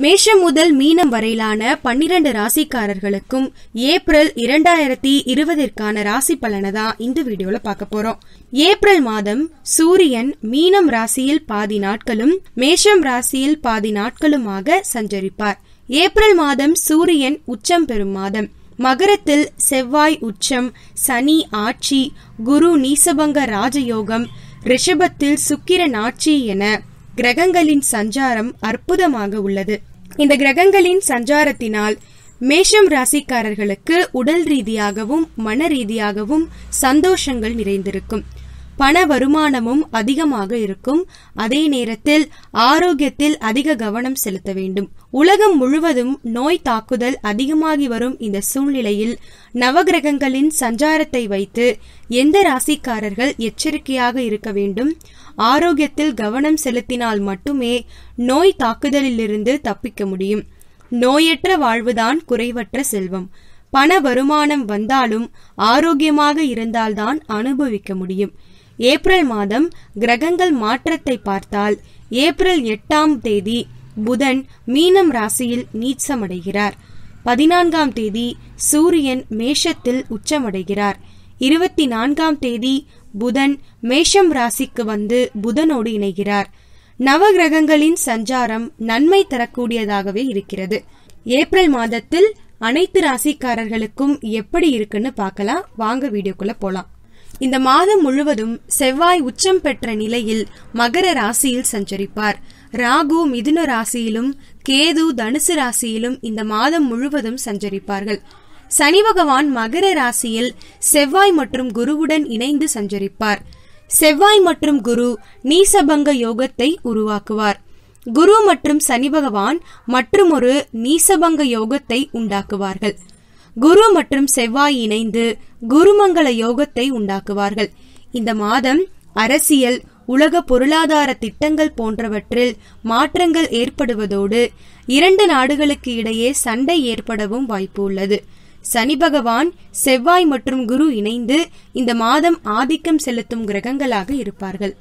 மேஷம் முதல் மீனம் வரையிலான பன்னிரண்டு ராசிக்காரர்களுக்கும் ஏப்ரல் இரண்டாயிரத்தி இருபதிற்கான ராசி பலனை தான் இந்த வீடியோல பார்க்க போறோம் ஏப்ரல் மாதம் சூரியன் மீனம் ராசியில் பாதி நாட்களும் மேஷம் ராசியில் பாதி நாட்களுமாக சஞ்சரிப்பார் ஏப்ரல் மாதம் சூரியன் உச்சம் பெறும் மாதம் மகரத்தில் செவ்வாய் உச்சம் சனி ஆட்சி குரு நீசபங்க ராஜயோகம் ரிஷபத்தில் சுக்கிரன் ஆட்சி என கிரகங்களின் சஞ்சாரம் அற்புதமாக உள்ளது இந்த கிரகங்களின் சஞ்சாரத்தினால் மேஷம் ராசிக்காரர்களுக்கு உடல் ரீதியாகவும் மன ரீதியாகவும் சந்தோஷங்கள் நிறைந்திருக்கும் பண வருமானமும் அதிகமாக இருக்கும் அதே நேரத்தில் ஆரோக்கியத்தில் அதிக கவனம் செலுத்த வேண்டும் உலகம் முழுவதும் நோய் தாக்குதல் அதிகமாகி வரும் இந்த சூழ்நிலையில் நவகிரகங்களின் சஞ்சாரத்தை வைத்து எந்த ராசிக்காரர்கள் எச்சரிக்கையாக இருக்க வேண்டும் ஆரோக்கியத்தில் கவனம் செலுத்தினால் மட்டுமே நோய் தாக்குதலிலிருந்து தப்பிக்க முடியும் நோயற்ற வாழ்வுதான் குறைவற்ற செல்வம் பண வருமானம் வந்தாலும் ஆரோக்கியமாக இருந்தால்தான் அனுபவிக்க முடியும் ஏப்ரல் மாதம் கிரகங்கள் மாற்றத்தை பார்த்தால் ஏப்ரல் எட்டாம் தேதி புதன் மீனம் ராசியில் நீச்சமடைகிறார் பதினான்காம் தேதி சூரியன் மேஷத்தில் உச்சமடைகிறார் இருபத்தி நான்காம் தேதி புதன் மேஷம் ராசிக்கு வந்து புதனோடு இணைகிறார் நவகிரகங்களின் சஞ்சாரம் நன்மை தரக்கூடியதாகவே இருக்கிறது ஏப்ரல் மாதத்தில் அனைத்து ராசிக்காரர்களுக்கும் எப்படி இருக்குன்னு பார்க்கலாம் வாங்க வீடியோக்குள்ள போலாம் இந்த மாதம் முழுவதும் செவ்வாய் உச்சம் பெற்ற நிலையில் மகர ராசியில் சஞ்சரிப்பார் ராகு மிதுன ராசியிலும் கேது தனுசு ராசியிலும் இந்த மாதம் முழுவதும் சஞ்சரிப்பார்கள் சனி பகவான் மகர ராசியில் செவ்வாய் மற்றும் குருவுடன் இணைந்து சஞ்சரிப்பார் செவ்வாய் மற்றும் குரு நீசபங்க யோகத்தை உருவாக்குவார் குரு மற்றும் சனி பகவான் மற்றுமொரு நீசபங்க யோகத்தை உண்டாக்குவார்கள் குரு மற்றும் செவ்வாய் இணைந்து குருமங்கள யோகத்தை உண்டாக்குவார்கள் இந்த மாதம் அரசியல் உலக பொருளாதார திட்டங்கள் போன்றவற்றில் மாற்றங்கள் ஏற்படுவதோடு இரண்டு நாடுகளுக்கு இடையே சண்டை ஏற்படவும் வாய்ப்பு உள்ளது சனி பகவான் செவ்வாய் மற்றும் குரு இணைந்து இந்த மாதம் ஆதிக்கம் செலுத்தும் கிரகங்களாக இருப்பார்கள்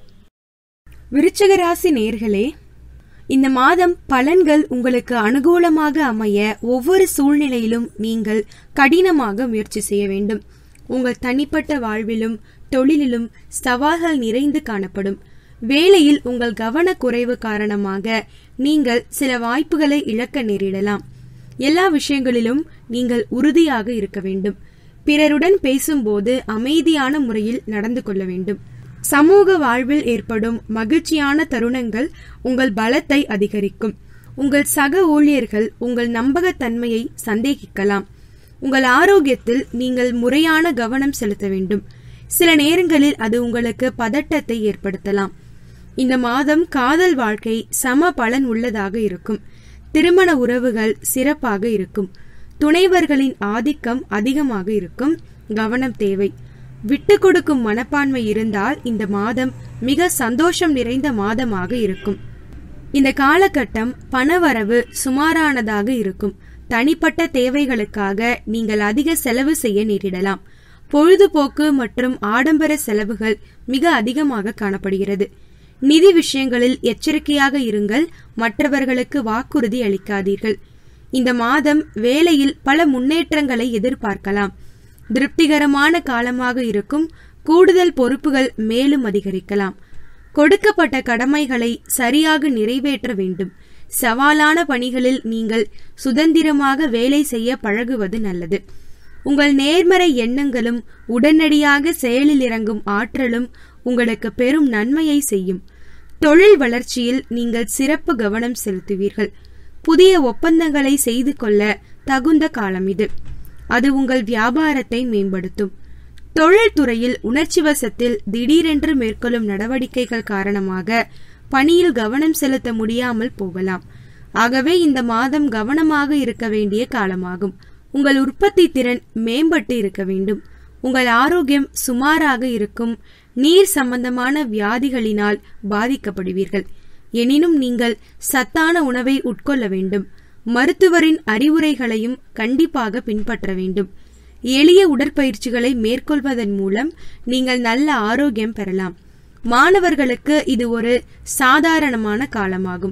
விருச்சக ராசி நேர்களே இந்த மாதம் பலன்கள் உங்களுக்கு அனுகூலமாக அமைய ஒவ்வொரு சூழ்நிலையிலும் நீங்கள் கடினமாக முயற்சி செய்ய வேண்டும் உங்கள் தனிப்பட்ட வாழ்விலும் தொழிலிலும் சவால்கள் நிறைந்து காணப்படும் வேலையில் உங்கள் கவனக்குறைவு காரணமாக நீங்கள் சில வாய்ப்புகளை இழக்க நேரிடலாம் எல்லா விஷயங்களிலும் நீங்கள் உறுதியாக இருக்க வேண்டும் பிறருடன் பேசும்போது அமைதியான முறையில் நடந்து கொள்ள வேண்டும் சமூக வாழ்வில் ஏற்படும் மகிழ்ச்சியான தருணங்கள் உங்கள் பலத்தை அதிகரிக்கும் உங்கள் சக ஊழியர்கள் உங்கள் நம்பகத்தன்மையை சந்தேகிக்கலாம் உங்கள் ஆரோக்கியத்தில் நீங்கள் முறையான கவனம் செலுத்த வேண்டும் சில நேரங்களில் அது உங்களுக்கு பதட்டத்தை ஏற்படுத்தலாம் இந்த மாதம் காதல் வாழ்க்கை சம பலன் உள்ளதாக இருக்கும் திருமண உறவுகள் சிறப்பாக இருக்கும் துணைவர்களின் ஆதிக்கம் அதிகமாக இருக்கும் கவனம் தேவை விட்டு கொடுக்கும் மனப்பான்மை இருந்தால் இந்த மாதம் மிக சந்தோஷம் நிறைந்த மாதமாக இருக்கும் இந்த காலகட்டம் பணவரவு சுமாரானதாக இருக்கும் தனிப்பட்ட தேவைகளுக்காக நீங்கள் அதிக செலவு செய்ய நேரிடலாம் பொழுதுபோக்கு மற்றும் ஆடம்பர செலவுகள் மிக அதிகமாக காணப்படுகிறது நிதி விஷயங்களில் எச்சரிக்கையாக இருங்கள் மற்றவர்களுக்கு வாக்குறுதி அளிக்காதீர்கள் இந்த மாதம் வேலையில் பல முன்னேற்றங்களை எதிர்பார்க்கலாம் திருப்திகரமான காலமாக இருக்கும் கூடுதல் பொறுப்புகள் மேலும் அதிகரிக்கலாம் கொடுக்கப்பட்ட கடமைகளை சரியாக நிறைவேற்ற வேண்டும் சவாலான பணிகளில் நீங்கள் சுதந்திரமாக வேலை செய்ய பழகுவது நல்லது உங்கள் நேர்மறை எண்ணங்களும் உடனடியாக செயலில் இறங்கும் ஆற்றலும் உங்களுக்கு பெரும் நன்மையை செய்யும் தொழில் வளர்ச்சியில் நீங்கள் சிறப்பு கவனம் செலுத்துவீர்கள் புதிய ஒப்பந்தங்களை செய்து கொள்ள தகுந்த காலம் இது அது உங்கள் வியாபாரத்தை மேம்படுத்தும் தொழில் துறையில் உணர்ச்சி வசத்தில் திடீரென்று மேற்கொள்ளும் நடவடிக்கைகள் காரணமாக பணியில் கவனம் செலுத்த முடியாமல் போகலாம் ஆகவே இந்த மாதம் கவனமாக இருக்க வேண்டிய காலமாகும் உங்கள் உற்பத்தி திறன் மேம்பட்டு இருக்க வேண்டும் உங்கள் ஆரோக்கியம் சுமாராக இருக்கும் நீர் சம்பந்தமான வியாதிகளினால் பாதிக்கப்படுவீர்கள் எனினும் நீங்கள் சத்தான உணவை உட்கொள்ள வேண்டும் மருத்துவரின் அறிவுரைகளையும் கண்டிப்பாக பின்பற்ற வேண்டும் எளிய உடற்பயிற்சிகளை மேற்கொள்வதன் மூலம் நீங்கள் நல்ல ஆரோக்கியம் பெறலாம் மாணவர்களுக்கு இது ஒரு சாதாரணமான காலமாகும்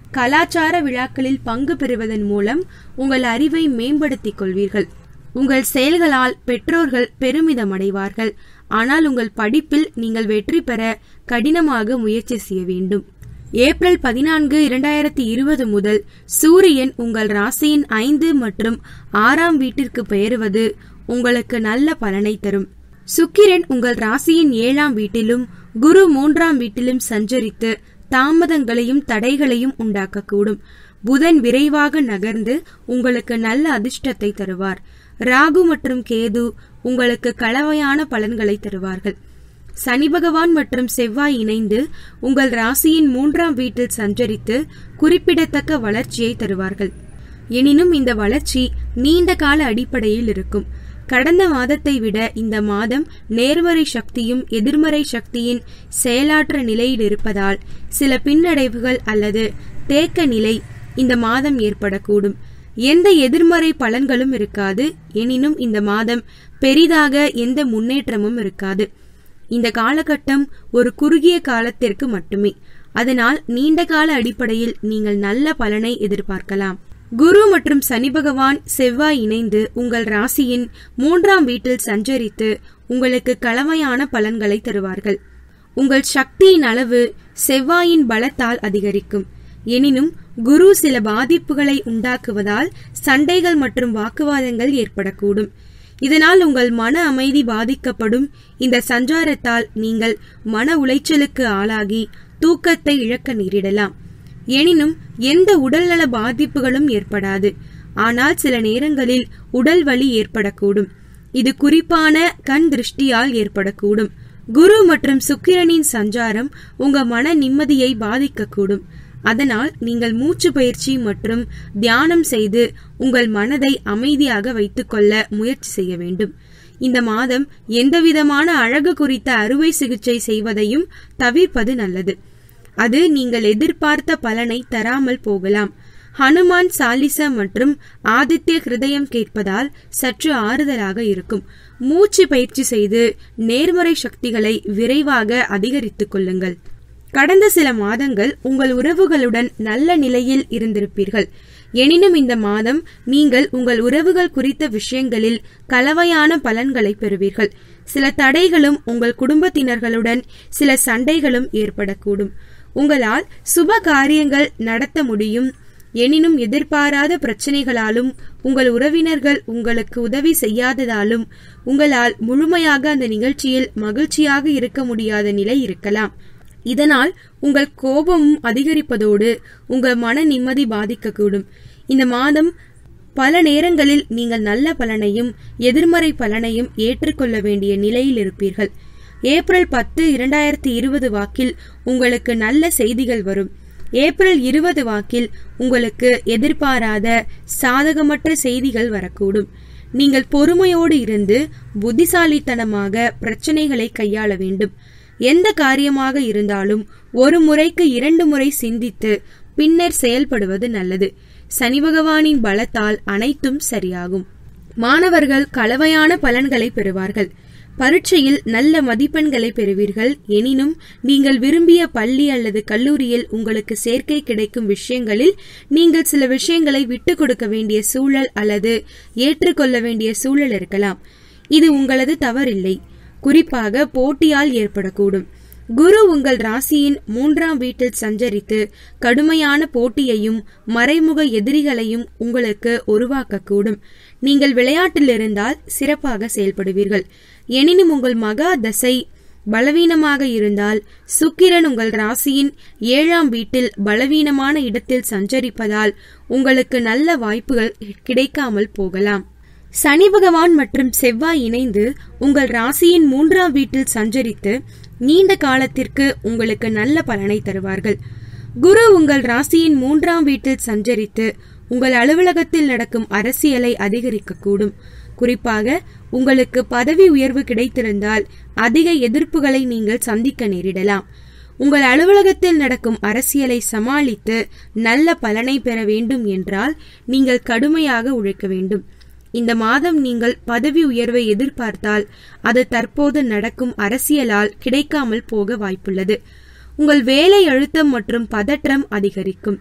கலாச்சார விழாக்களில் பங்கு பெறுவதன் மூலம் உங்கள் அறிவை மேம்படுத்திக் கொள்வீர்கள் உங்கள் செயல்களால் பெற்றோர்கள் பெருமிதம் அடைவார்கள் ஆனால் உங்கள் படிப்பில் நீங்கள் வெற்றி பெற கடினமாக முயற்சி செய்ய வேண்டும் ஏப்ரல் பதினான்கு இரண்டாயிரத்தி இருபது முதல் சூரியன் உங்கள் ராசியின் ஐந்து மற்றும் ஆறாம் வீட்டிற்கு பெயருவது உங்களுக்கு நல்ல பலனை தரும் சுக்கிரன் உங்கள் ராசியின் ஏழாம் வீட்டிலும் குரு மூன்றாம் வீட்டிலும் சஞ்சரித்து தாமதங்களையும் தடைகளையும் உண்டாக்கக்கூடும் புதன் விரைவாக நகர்ந்து உங்களுக்கு நல்ல அதிர்ஷ்டத்தை தருவார் ராகு மற்றும் கேது உங்களுக்கு கலவையான பலன்களை தருவார்கள் சனி பகவான் மற்றும் செவ்வாய் இணைந்து உங்கள் ராசியின் மூன்றாம் வீட்டில் சஞ்சரித்து குறிப்பிடத்தக்க வளர்ச்சியை தருவார்கள் எனினும் இந்த வளர்ச்சி நீண்ட கால அடிப்படையில் இருக்கும் கடந்த மாதத்தை விட இந்த மாதம் நேர்மறை சக்தியும் எதிர்மறை சக்தியின் செயலாற்ற நிலையில் இருப்பதால் சில பின்னடைவுகள் அல்லது தேக்க நிலை இந்த மாதம் ஏற்படக்கூடும் எந்த எதிர்மறை பலன்களும் இருக்காது எனினும் இந்த மாதம் பெரிதாக எந்த முன்னேற்றமும் இருக்காது இந்த காலகட்டம் ஒரு குறுகிய காலத்திற்கு மட்டுமே அதனால் நீண்ட கால அடிப்படையில் நீங்கள் நல்ல பலனை எதிர்பார்க்கலாம் குரு மற்றும் சனி பகவான் செவ்வாய் இணைந்து உங்கள் ராசியின் மூன்றாம் வீட்டில் சஞ்சரித்து உங்களுக்கு கலவையான பலன்களை தருவார்கள் உங்கள் சக்தியின் அளவு செவ்வாயின் பலத்தால் அதிகரிக்கும் எனினும் குரு சில பாதிப்புகளை உண்டாக்குவதால் சண்டைகள் மற்றும் வாக்குவாதங்கள் ஏற்படக்கூடும் இதனால் உங்கள் மன அமைதி பாதிக்கப்படும் இந்த சஞ்சாரத்தால் நீங்கள் மன உளைச்சலுக்கு ஆளாகி தூக்கத்தை இழக்க நேரிடலாம் எனினும் எந்த உடல்நல பாதிப்புகளும் ஏற்படாது ஆனால் சில நேரங்களில் உடல் வலி ஏற்படக்கூடும் இது குறிப்பான கண் திருஷ்டியால் ஏற்படக்கூடும் குரு மற்றும் சுக்கிரனின் சஞ்சாரம் உங்க மன நிம்மதியை பாதிக்கக்கூடும் அதனால் நீங்கள் மூச்சு பயிற்சி மற்றும் தியானம் செய்து உங்கள் மனதை அமைதியாக வைத்துக்கொள்ள முயற்சி செய்ய வேண்டும் இந்த மாதம் எந்தவிதமான அழகு குறித்த அறுவை சிகிச்சை செய்வதையும் தவிர்ப்பது நல்லது அது நீங்கள் எதிர்பார்த்த பலனை தராமல் போகலாம் ஹனுமான் சாலிசா மற்றும் ஆதித்ய ஹிருதயம் கேட்பதால் சற்று ஆறுதலாக இருக்கும் மூச்சு பயிற்சி செய்து நேர்மறை சக்திகளை விரைவாக அதிகரித்துக் கொள்ளுங்கள் கடந்த சில மாதங்கள் உங்கள் உறவுகளுடன் நல்ல நிலையில் இருந்திருப்பீர்கள் எனினும் இந்த மாதம் நீங்கள் உங்கள் உறவுகள் குறித்த விஷயங்களில் கலவையான பலன்களை பெறுவீர்கள் சில தடைகளும் உங்கள் குடும்பத்தினர்களுடன் சில சண்டைகளும் ஏற்படக்கூடும் உங்களால் சுப காரியங்கள் நடத்த முடியும் எனினும் எதிர்பாராத பிரச்சனைகளாலும் உங்கள் உறவினர்கள் உங்களுக்கு உதவி செய்யாததாலும் உங்களால் முழுமையாக அந்த நிகழ்ச்சியில் மகிழ்ச்சியாக இருக்க முடியாத நிலை இருக்கலாம் இதனால் உங்கள் கோபமும் அதிகரிப்பதோடு உங்கள் மன நிம்மதி பாதிக்கக்கூடும் இந்த மாதம் பல நேரங்களில் நீங்கள் நல்ல பலனையும் எதிர்மறை பலனையும் ஏற்றுக்கொள்ள வேண்டிய நிலையில் இருப்பீர்கள் ஏப்ரல் பத்து இரண்டாயிரத்தி இருபது வாக்கில் உங்களுக்கு நல்ல செய்திகள் வரும் ஏப்ரல் இருபது வாக்கில் உங்களுக்கு எதிர்பாராத சாதகமற்ற செய்திகள் வரக்கூடும் நீங்கள் பொறுமையோடு இருந்து புத்திசாலித்தனமாக பிரச்சனைகளை கையாள வேண்டும் எந்த காரியமாக இருந்தாலும் ஒரு முறைக்கு இரண்டு முறை சிந்தித்து பின்னர் செயல்படுவது நல்லது சனி பகவானின் பலத்தால் அனைத்தும் சரியாகும் மாணவர்கள் கலவையான பலன்களை பெறுவார்கள் பரீட்சையில் நல்ல மதிப்பெண்களை பெறுவீர்கள் எனினும் நீங்கள் விரும்பிய பள்ளி அல்லது கல்லூரியில் உங்களுக்கு சேர்க்கை கிடைக்கும் விஷயங்களில் நீங்கள் சில விஷயங்களை விட்டுக் கொடுக்க வேண்டிய சூழல் அல்லது ஏற்றுக்கொள்ள வேண்டிய சூழல் இருக்கலாம் இது உங்களது தவறில்லை குறிப்பாக போட்டியால் ஏற்படக்கூடும் குரு உங்கள் ராசியின் மூன்றாம் வீட்டில் சஞ்சரித்து கடுமையான போட்டியையும் மறைமுக எதிரிகளையும் உங்களுக்கு உருவாக்கக்கூடும் நீங்கள் விளையாட்டில் இருந்தால் சிறப்பாக செயல்படுவீர்கள் எனினும் உங்கள் மகா தசை பலவீனமாக இருந்தால் சுக்கிரன் உங்கள் ராசியின் ஏழாம் வீட்டில் பலவீனமான இடத்தில் சஞ்சரிப்பதால் உங்களுக்கு நல்ல வாய்ப்புகள் கிடைக்காமல் போகலாம் சனி பகவான் மற்றும் செவ்வாய் இணைந்து உங்கள் ராசியின் மூன்றாம் வீட்டில் சஞ்சரித்து நீண்ட காலத்திற்கு உங்களுக்கு நல்ல பலனை தருவார்கள் குரு உங்கள் ராசியின் மூன்றாம் வீட்டில் சஞ்சரித்து உங்கள் அலுவலகத்தில் நடக்கும் அரசியலை அதிகரிக்கக்கூடும் குறிப்பாக உங்களுக்கு பதவி உயர்வு கிடைத்திருந்தால் அதிக எதிர்ப்புகளை நீங்கள் சந்திக்க நேரிடலாம் உங்கள் அலுவலகத்தில் நடக்கும் அரசியலை சமாளித்து நல்ல பலனை பெற வேண்டும் என்றால் நீங்கள் கடுமையாக உழைக்க வேண்டும் இந்த மாதம் நீங்கள் பதவி உயர்வை எதிர்பார்த்தால் அது தற்போது நடக்கும் அரசியலால் கிடைக்காமல் போக வாய்ப்புள்ளது உங்கள் வேலை அழுத்தம் மற்றும் பதற்றம் அதிகரிக்கும்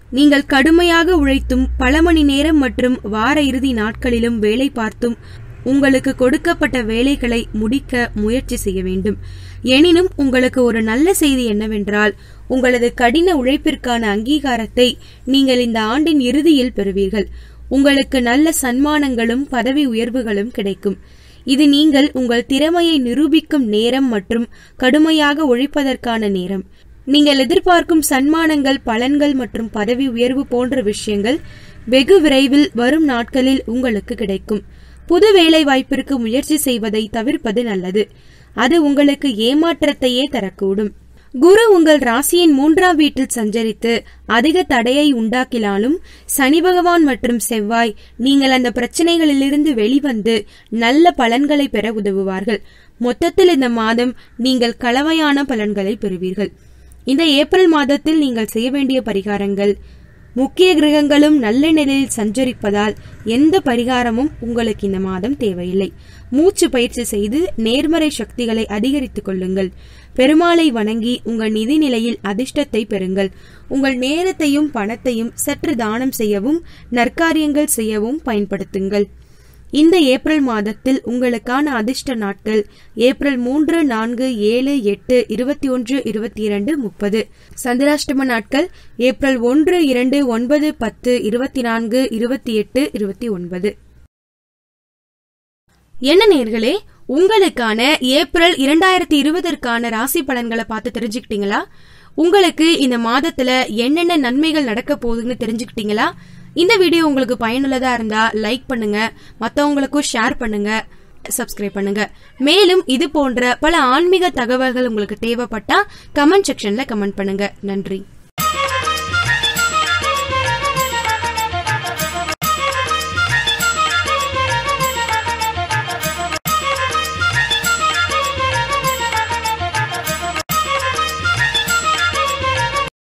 நீங்கள் கடுமையாக உழைத்தும் பல மணி நேரம் மற்றும் வார இறுதி நாட்களிலும் வேலை பார்த்தும் உங்களுக்கு கொடுக்கப்பட்ட வேலைகளை முடிக்க முயற்சி செய்ய வேண்டும் எனினும் உங்களுக்கு ஒரு நல்ல செய்தி என்னவென்றால் உங்களது கடின உழைப்பிற்கான அங்கீகாரத்தை நீங்கள் இந்த ஆண்டின் இறுதியில் பெறுவீர்கள் உங்களுக்கு நல்ல சன்மானங்களும் பதவி உயர்வுகளும் கிடைக்கும் இது நீங்கள் உங்கள் திறமையை நிரூபிக்கும் நேரம் மற்றும் கடுமையாக உழைப்பதற்கான நேரம் நீங்கள் எதிர்பார்க்கும் சன்மானங்கள் பலன்கள் மற்றும் பதவி உயர்வு போன்ற விஷயங்கள் வெகு விரைவில் வரும் நாட்களில் உங்களுக்கு கிடைக்கும் புது வேலை வாய்ப்பிற்கு முயற்சி செய்வதை தவிர்ப்பது நல்லது அது உங்களுக்கு ஏமாற்றத்தையே தரக்கூடும் குரு உங்கள் ராசியின் மூன்றாம் வீட்டில் சஞ்சரித்து அதிக தடையை உண்டாக்கினாலும் சனி பகவான் மற்றும் செவ்வாய் நீங்கள் அந்த பிரச்சனைகளிலிருந்து வெளிவந்து நல்ல பலன்களை பெற உதவுவார்கள் மொத்தத்தில் இந்த மாதம் நீங்கள் கலவையான பலன்களை பெறுவீர்கள் இந்த ஏப்ரல் மாதத்தில் நீங்கள் செய்ய வேண்டிய பரிகாரங்கள் முக்கிய கிரகங்களும் நல்ல நிலையில் சஞ்சரிப்பதால் எந்த பரிகாரமும் உங்களுக்கு இந்த மாதம் தேவையில்லை மூச்சு பயிற்சி செய்து நேர்மறை சக்திகளை அதிகரித்துக் கொள்ளுங்கள் பெருமாளை வணங்கி உங்கள் நிதி நிலையில் அதிர்ஷ்டத்தை பெறுங்கள் உங்கள் நேரத்தையும் பணத்தையும் சற்று தானம் செய்யவும் நற்காரியங்கள் செய்யவும் பயன்படுத்துங்கள் இந்த ஏப்ரல் மாதத்தில் உங்களுக்கான அதிர்ஷ்ட நாட்கள் ஏப்ரல் மூன்று நான்கு ஏழு எட்டு இருபத்தி ஒன்று இருபத்தி இரண்டு முப்பது சந்திராஷ்டம நாட்கள் ஏப்ரல் ஒன்று இரண்டு ஒன்பது பத்து இருபத்தி நான்கு இருபத்தி எட்டு இருபத்தி ஒன்பது என்ன நேர்களே உங்களுக்கான ஏப்ரல் இரண்டாயிரத்தி இருபதற்கான ராசி பலன்களை பார்த்து தெரிஞ்சுக்கிட்டீங்களா உங்களுக்கு இந்த மாதத்துல என்னென்ன நன்மைகள் நடக்க போகுதுன்னு தெரிஞ்சுக்கிட்டீங்களா இந்த வீடியோ உங்களுக்கு பயனுள்ளதா இருந்தா லைக் பண்ணுங்க மத்தவங்களுக்கும் ஷேர் பண்ணுங்க சப்ஸ்கிரைப் பண்ணுங்க மேலும் இது போன்ற பல ஆன்மீக தகவல்கள் உங்களுக்கு தேவைப்பட்டா கமெண்ட் செக்ஷன்ல கமெண்ட் பண்ணுங்க நன்றி